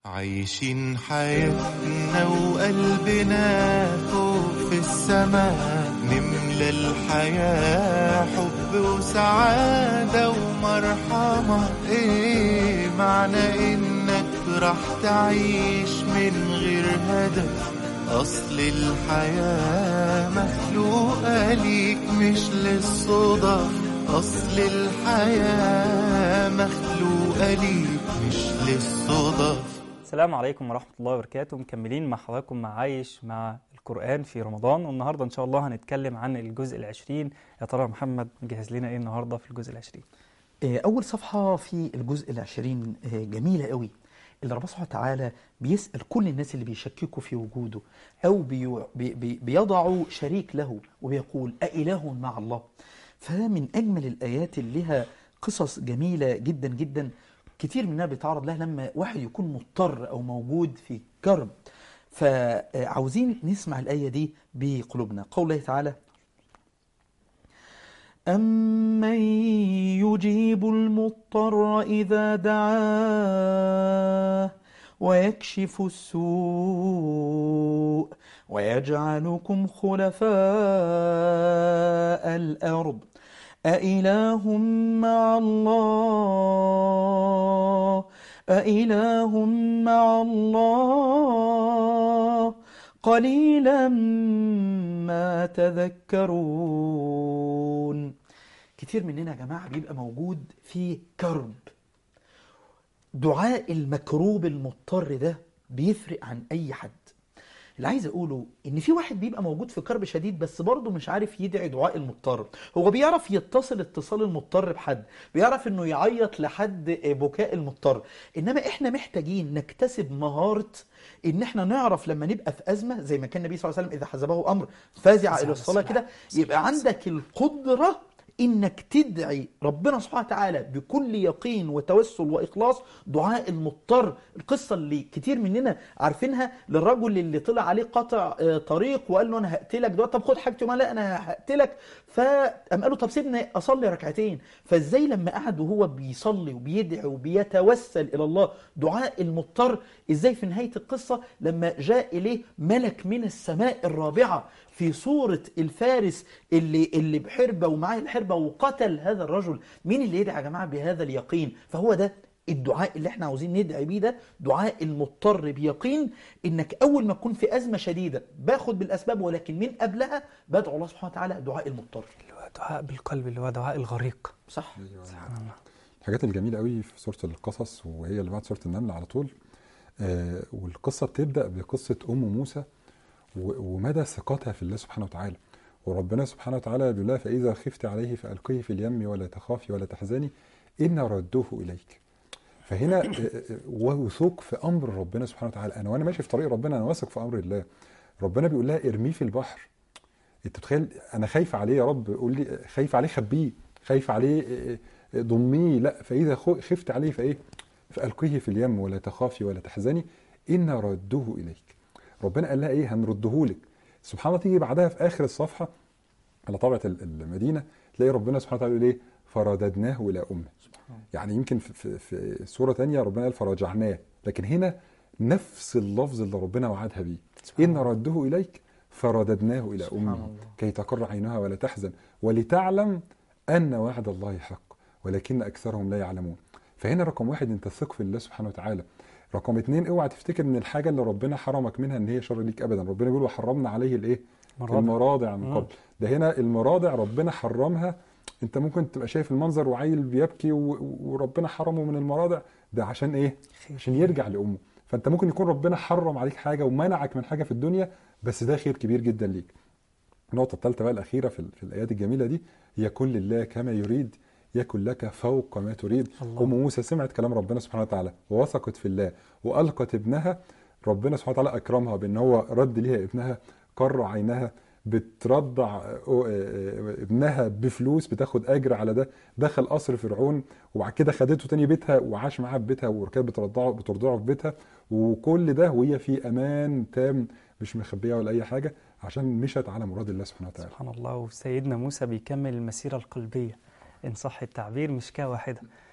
عايشين حياتنا وقلبنا فوق في السماء نملى الحياة حب وسعادة ومرحمة ايه معنى انك راح تعيش من غير هدف اصل الحياة مخلوقة ليك مش للصدف اصل الحياة مخلوقة ليك مش للصدف السلام عليكم ورحمة الله وبركاته مكملين مع حضراتكم مع عايش مع القرآن في رمضان والنهاردة إن شاء الله هنتكلم عن الجزء العشرين يا ترى يا محمد مجهز لنا إيه النهاردة في الجزء العشرين آه، أول صفحة في الجزء العشرين آه، جميلة قوي اللي ربنا سبحانه وتعالى بيسأل كل الناس اللي بيشككوا في وجوده أو بي بي بي بيضعوا شريك له وبيقول أإله مع الله فده من أجمل الآيات اللي لها قصص جميلة جدا جدا كتير منها بيتعرض لها لما واحد يكون مضطر أو موجود في كرب فعاوزين نسمع الآية دي بقلوبنا قول الله تعالى أمن يجيب المضطر إذا دعاه ويكشف السوء ويجعلكم خلفاء الأرض أإله مع الله أإله مع الله قليلا ما تذكرون كتير مننا يا جماعة بيبقى موجود في كرب دعاء المكروب المضطر ده بيفرق عن أي حد اللي عايز أقوله إن في واحد بيبقى موجود في كرب شديد بس برضه مش عارف يدعي دعاء المضطر هو بيعرف يتصل اتصال المضطر بحد بيعرف إنه يعيط لحد بكاء المضطر إنما إحنا محتاجين نكتسب مهارة إن إحنا نعرف لما نبقى في أزمة زي ما كان النبي صلى الله عليه وسلم إذا حزبه أمر فازع إلى الصلاة كده يبقى عندك القدرة انك تدعي ربنا سبحانه وتعالى بكل يقين وتوسل واخلاص دعاء المضطر القصه اللي كتير مننا عارفينها للرجل اللي طلع عليه قطع آه، طريق وقال له انا هقتلك دلوقتي طب خد حاجتي وما لا انا هقتلك فقام قال له طب سيبني اصلي ركعتين فازاي لما قعد وهو بيصلي وبيدعي وبيتوسل الى الله دعاء المضطر ازاي في نهايه القصه لما جاء اليه ملك من السماء الرابعه في صورة الفارس اللي اللي بحربة ومعاه الحربة وقتل هذا الرجل مين اللي يدعي يا جماعة بهذا اليقين فهو ده الدعاء اللي احنا عاوزين ندعي بيه ده دعاء المضطر بيقين انك اول ما تكون في ازمه شديده باخد بالاسباب ولكن من قبلها بدعو الله سبحانه وتعالى دعاء المضطر اللي هو دعاء بالقلب اللي هو دعاء الغريق صح سبحان الله الحاجات الجميلة قوي في سورة القصص وهي اللي بعد سورة النمل على طول آه والقصة بتبدأ بقصة أم موسى و- ومدى ثقتها في الله سبحانه وتعالى وربنا سبحانه وتعالى بيقول لها فإذا خفت عليه فألقيه في اليم ولا تخافي ولا تحزني إن ردوه إليك فهنا آه، آه، وثوق في أمر ربنا سبحانه وتعالى أنا وأنا ماشي في طريق ربنا أنا واثق في أمر الله ربنا بيقول لها ارميه في البحر انت تتخيل انا خايف عليه يا رب قول لي خايف عليه خبيه خايف عليه اه، اه، ضميه لا فاذا خو- خفت عليه فايه فالقيه في اليم ولا تخافي ولا تحزني ان ردوه اليك ربنا قال لها ايه هنرده لك سبحان الله تيجي بعدها في اخر الصفحه على طبعه ال- المدينه تلاقي ربنا سبحانه وتعالى يقول ايه فرددناه الى امه يعني يمكن في, في, في سوره تانية ربنا قال فرجعناه لكن هنا نفس اللفظ اللي ربنا وعدها بيه ان رده اليك فرددناه الى سبحان امه الله. كي تقر عينها ولا تحزن ولتعلم ان وعد الله حق ولكن اكثرهم لا يعلمون فهنا رقم واحد انت ثق في الله سبحانه وتعالى رقم اتنين اوعى تفتكر ان الحاجه اللي ربنا حرمك منها ان هي شر ليك ابدا ربنا بيقول وحرمنا عليه الايه مرابع. المراضع من مم. قبل ده هنا المراضع ربنا حرمها انت ممكن تبقى شايف المنظر وعيل بيبكي و- وربنا حرمه من المراضع ده عشان ايه عشان يرجع لامه فانت ممكن يكون ربنا حرم عليك حاجه ومنعك من حاجه في الدنيا بس ده خير كبير جدا ليك النقطه الثالثه بقى الاخيره في, ال- في الايات الجميله دي هي كل الله كما يريد يكن لك فوق ما تريد الله. ام موسى سمعت كلام ربنا سبحانه وتعالى ووثقت في الله والقت ابنها ربنا سبحانه وتعالى اكرمها بان هو رد ليها ابنها قر عينها بترضع ابنها بفلوس بتاخد اجر على ده دخل قصر فرعون وبعد كده خدته تاني بيتها وعاش معاها في بيتها وكانت بترضعه بترضعه في بيتها وكل ده وهي في امان تام مش مخبيه ولا اي حاجه عشان مشت على مراد الله سبحانه وتعالى سبحان الله وسيدنا موسى بيكمل المسيرة القلبية إن صح التعبير مشكاة واحدة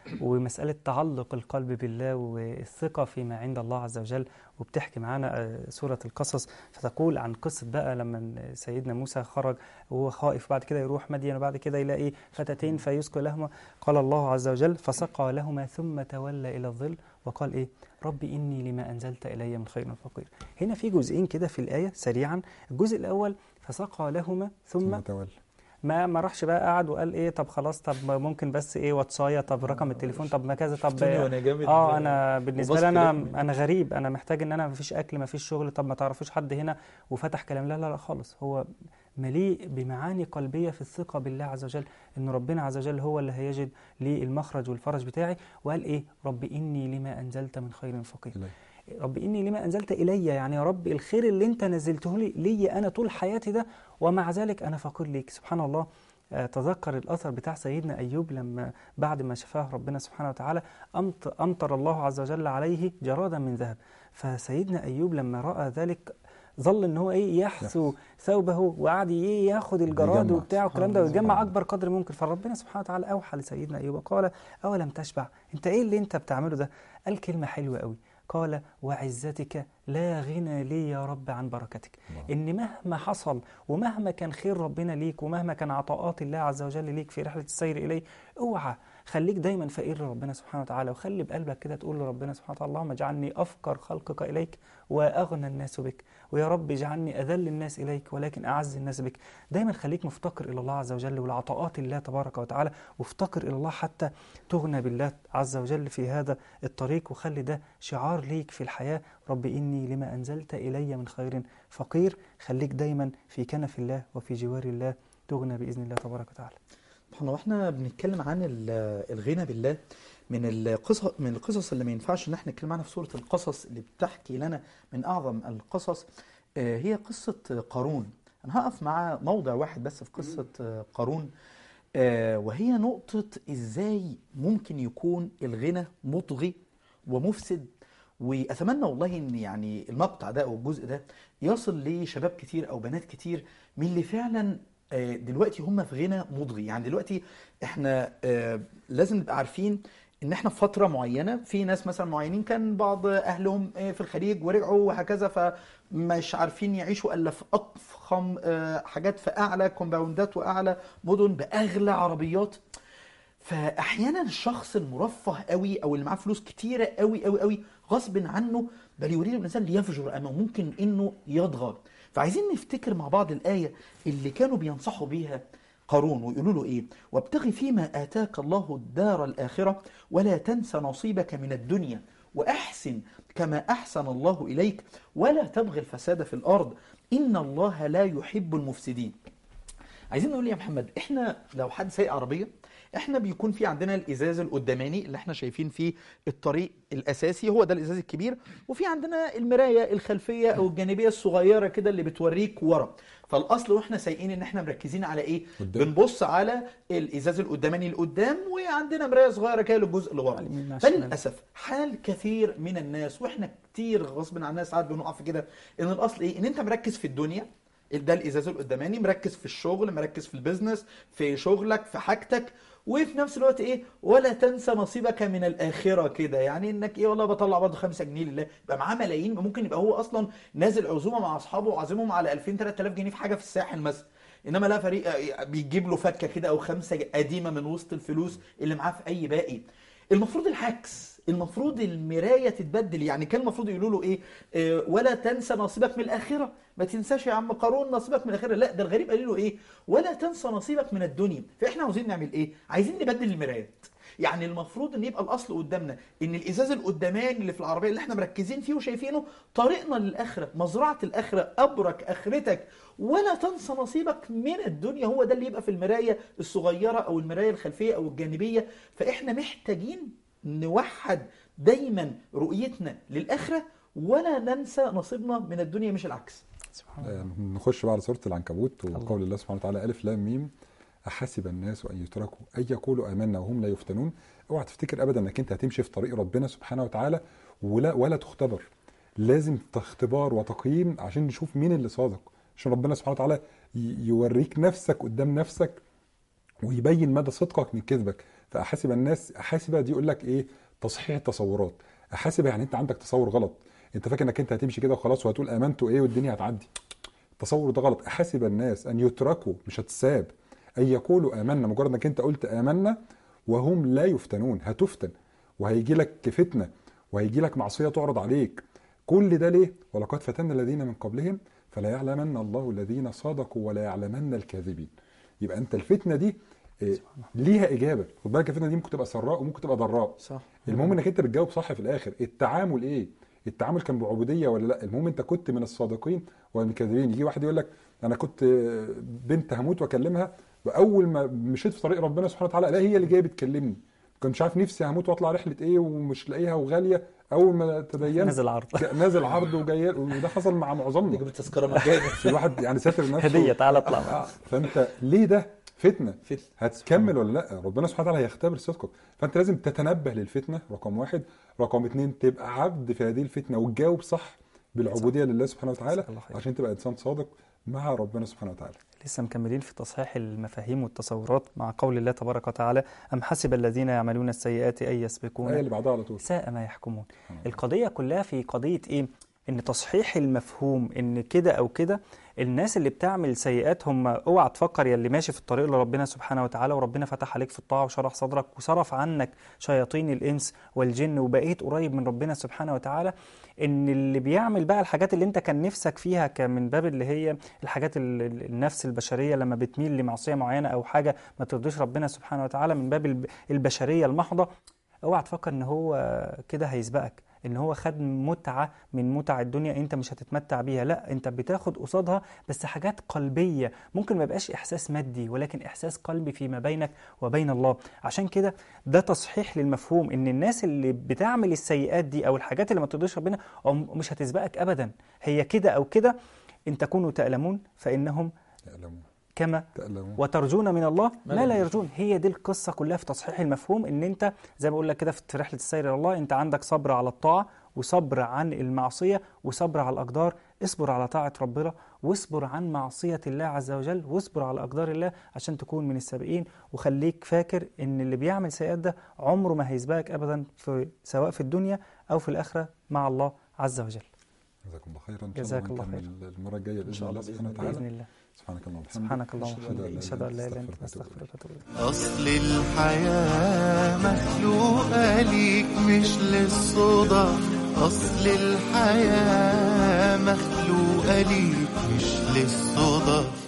ومسألة تعلق القلب بالله والثقة فيما عند الله عز وجل وبتحكي معانا آه، سورة القصص فتقول عن قصة بقى لما سيدنا موسى خرج وهو خائف بعد كده يروح مدين وبعد كده يلاقي فتاتين فيسقي لهما قال الله عز وجل فسقى لهما ثم تولى إلى الظل وقال إيه ربي إني لما أنزلت إلي من خير فقير هنا في جزئين كده في الآية سريعا الجزء الأول فسقى لهما ثم ثم تولى ما ما راحش بقى قعد وقال ايه طب خلاص طب ممكن بس ايه واتسايه طب رقم التليفون طب ما كذا طب شفتوني وانا جامد اه انا بالنسبه وبثق لي انا لكم. انا غريب انا محتاج ان انا مفيش اكل مفيش شغل طب ما تعرفوش حد هنا وفتح كلام لا لا لا خالص هو مليء بمعاني قلبيه في الثقه بالله عز وجل ان ربنا عز وجل هو اللي هيجد لي المخرج والفرج بتاعي وقال ايه رب اني لما انزلت من خير فقير إليه. رب إني لما أنزلت إلي يعني يا رب الخير اللي أنت نزلته لي لي أنا طول حياتي ده ومع ذلك أنا فقير ليك سبحان الله آه، تذكر الأثر بتاع سيدنا أيوب لما بعد ما شفاه ربنا سبحانه وتعالى أمط- أمطر الله عز وجل عليه جرادا من ذهب فسيدنا أيوب لما رأى ذلك ظل ان هو ايه يحثو ثوبه وقعد ايه ياخد الجراد بيجمع. وبتاع والكلام ده سبحان الله. ويجمع اكبر قدر ممكن فربنا سبحانه وتعالى اوحى لسيدنا ايوب قال اولم تشبع انت ايه اللي انت بتعمله ده قال كلمه حلوه قوي قال وعزتك لا غنى لي يا رب عن بركتك الله. ان مهما حصل ومهما كان خير ربنا ليك ومهما كان عطاءات الله عز وجل ليك في رحله السير اليه اوعى خليك دايما فقير لربنا سبحانه وتعالى وخلي بقلبك كده تقول لربنا سبحانه وتعالى اللهم اجعلني افقر خلقك اليك واغنى الناس بك ويا رب اجعلني اذل الناس اليك ولكن اعز الناس بك دايما خليك مفتقر الى الله عز وجل ولعطاءات الله تبارك وتعالى وافتقر الى الله حتى تغنى بالله عز وجل في هذا الطريق وخلي ده شعار ليك في الحياه رب اني لما انزلت الي من خير فقير خليك دايما في كنف الله وفي جوار الله تغنى باذن الله تبارك وتعالى سبحان الله واحنا بنتكلم عن ال- الغنى بالله من القصص من القصص اللي ما ينفعش ان احنا نتكلم عنها في سوره القصص اللي بتحكي لنا من اعظم القصص آه، هي قصه قارون انا هقف مع موضع واحد بس في قصه آه، قارون آه، وهي نقطه ازاي ممكن يكون الغنى مطغي ومفسد واتمنى والله ان يعني المقطع ده او الجزء ده يصل لشباب كتير او بنات كتير من اللي فعلا آه، دلوقتي هم في غنى مضغي يعني دلوقتي احنا آه، لازم نبقى عارفين ان احنا في فتره معينه في ناس مثلا معينين كان بعض اهلهم آه، في الخليج ورجعوا وهكذا فمش عارفين يعيشوا الا في اضخم آه، حاجات في اعلى كومباوندات واعلى مدن باغلى عربيات فاحيانا الشخص المرفه قوي او اللي معاه فلوس كتيره قوي قوي قوي غصب عنه بل يريد الانسان ليفجر امامه ممكن انه يطغى فعايزين نفتكر مع بعض الايه اللي كانوا بينصحوا بيها قارون ويقولوا له ايه وابتغ فيما اتاك الله الدار الاخره ولا تنس نصيبك من الدنيا واحسن كما احسن الله اليك ولا تبغي الفساد في الارض ان الله لا يحب المفسدين عايزين نقول يا محمد احنا لو حد سايق عربيه احنا بيكون في عندنا الازاز القداماني اللي احنا شايفين فيه الطريق الاساسي هو ده الازاز الكبير وفي عندنا المرايه الخلفيه او الجانبيه الصغيره كده اللي بتوريك ورا فالاصل واحنا سايقين ان احنا مركزين على ايه قدام. بنبص على الازاز القداماني لقدام وعندنا مرايه صغيره كده للجزء اللي ورا على اليمين على الشمال. فللاسف حال كثير من الناس واحنا كتير غصب عننا ساعات بنقع في كده ان الاصل ايه ان انت مركز في الدنيا ده الازاز القداماني مركز في الشغل مركز في البيزنس في شغلك في حاجتك وفي نفس الوقت ايه ولا تنسى نصيبك من الاخره كده يعني انك ايه والله بطلع برضه 5 جنيه لله يبقى معاه ملايين ممكن يبقى هو اصلا نازل عزومه مع اصحابه وعازمهم على 2000 3000 جنيه في حاجه في الساحل مثلا انما لا فريق آه، بيجيب له فكه كده او خمسه قديمه من وسط الفلوس اللي معاه في اي باقي المفروض العكس المفروض المرايه تتبدل يعني كان المفروض يقولوا له ايه آه، ولا تنسى نصيبك من الاخره ما تنساش يا عم قارون نصيبك من الاخره لا ده الغريب قال له ايه ولا تنسى نصيبك من الدنيا فاحنا عاوزين نعمل ايه عايزين نبدل المرايات يعني المفروض ان يبقى الاصل قدامنا ان الازاز القداماني اللي في العربيه اللي احنا مركزين فيه وشايفينه طريقنا للاخره مزرعه الاخره ابرك اخرتك ولا تنسى نصيبك من الدنيا هو ده اللي يبقى في المرايه الصغيره او المرايه الخلفيه او الجانبيه فاحنا محتاجين نوحد دايما رؤيتنا للاخره ولا ننسى نصيبنا من الدنيا مش العكس سبحان الله آه، نخش بقى على سوره العنكبوت الله. وقول الله سبحانه وتعالى الف لام ميم احسب الناس ان يتركوا ان يقولوا امنا وهم لا يفتنون اوعى تفتكر ابدا انك انت هتمشي في طريق ربنا سبحانه وتعالى ولا ولا تختبر لازم اختبار وتقييم عشان نشوف مين اللي صادق عشان ربنا سبحانه وتعالى ي- يوريك نفسك قدام نفسك ويبين مدى صدقك من كذبك فاحاسب الناس احاسب دي يقول لك ايه تصحيح التصورات احاسب يعني انت عندك تصور غلط انت فاكر انك انت هتمشي كده وخلاص وهتقول امنت ايه والدنيا هتعدي التصور ده غلط احاسب الناس ان يتركوا مش هتساب ان يقولوا امنا مجرد انك انت قلت امنا وهم لا يفتنون هتفتن وهيجي لك فتنه وهيجي لك معصيه تعرض عليك كل ده ليه ولقد فتنا الذين من قبلهم فلا يعلمن الله الذين صدقوا ولا يعلمن الكاذبين يبقى انت الفتنه دي إيه، ليها اجابه خد بالك الفتنه دي ممكن تبقى سراء وممكن تبقى ضراء صح المهم انك انت بتجاوب صح في الاخر التعامل ايه التعامل كان بعبوديه ولا لا المهم انت كنت من الصادقين ولا من الكاذبين يجي واحد يقول لك انا كنت بنت هموت واكلمها واول ما مشيت في طريق ربنا سبحانه وتعالى لا هي اللي جايه بتكلمني كنت مش عارف نفسي هموت واطلع رحله ايه ومش لاقيها وغاليه اول ما تدينت نزل عرض جا- نازل عرض وجاي وده حصل مع معظمنا نجيب التذكره مجانا في واحد يعني سافر نفسه هديه تعالى اطلع آه، فانت ليه ده فتنه فتنة. هتكمل ولا لا ربنا سبحانه وتعالى هيختبر صدقك فانت لازم تتنبه للفتنه رقم واحد رقم اتنين تبقى عبد في هذه الفتنه وتجاوب صح بالعبوديه لله سبحانه وتعالى جزاك الله خير. عشان تبقى انسان صادق مع ربنا سبحانه وتعالى لسه مكملين في تصحيح المفاهيم والتصورات مع قول الله تبارك وتعالى أم حسب الذين يعملون السيئات أن الايه يسبقون اللي بعدها على طول ساء ما يحكمون القضية كلها في قضية إيه؟ إن تصحيح المفهوم إن كده أو كده الناس اللي بتعمل سيئات هم اوعى تفكر يا اللي ماشي في الطريق لربنا سبحانه وتعالى وربنا فتح عليك في الطاعة وشرح صدرك وصرف عنك شياطين الإنس والجن وبقيت قريب من ربنا سبحانه وتعالى إن اللي بيعمل بقى الحاجات اللي أنت كان نفسك فيها كمن باب اللي هي الحاجات ال- ال- النفس البشرية لما بتميل لمعصية معينة أو حاجة ما ترضيش ربنا سبحانه وتعالى من باب الب- البشرية المحضة اوعى تفكر ان هو كده هيسبقك ان هو خد متعه من متع الدنيا انت مش هتتمتع بيها لا انت بتاخد قصادها بس حاجات قلبيه ممكن ما يبقاش احساس مادي ولكن احساس قلبي فيما بينك وبين الله عشان كده ده تصحيح للمفهوم ان الناس اللي بتعمل السيئات دي او الحاجات اللي ما ترضيش ربنا عم- مش هتسبقك ابدا هي كده او كده ان تكونوا تألمون فانهم تألمون كما تألمون وترجون من الله ما ما لا لا يرجون هي دي القصه كلها في تصحيح المفهوم ان انت زي ما بقول لك كده في رحله السير الى الله انت عندك صبر على الطاعه وصبر عن المعصيه وصبر على الاقدار اصبر على طاعه ربنا واصبر عن معصيه الله عز وجل واصبر على اقدار الله عشان تكون من السابقين وخليك فاكر ان اللي بيعمل سيئات ده عمره ما هيسبقك ابدا في سواء في الدنيا او في الاخره مع الله عز وجل جزاكم الله خيرا إن شاء جزاك الله ونكمل المره الجايه باذن شاء الله الله سبحانه بإذن باذن وتعالى الله سبحانك اللهم وبحمدك سبحانك اللهم أشهد أن لا وبحمدك اشهد ان لا اله الا انت أستغفرك استغفرك وأتوب إليك. واتوب اليك أصل الحياة مخلوقة ليك مش للصدف أصل الحياة مخلوقة ليك مش للصدف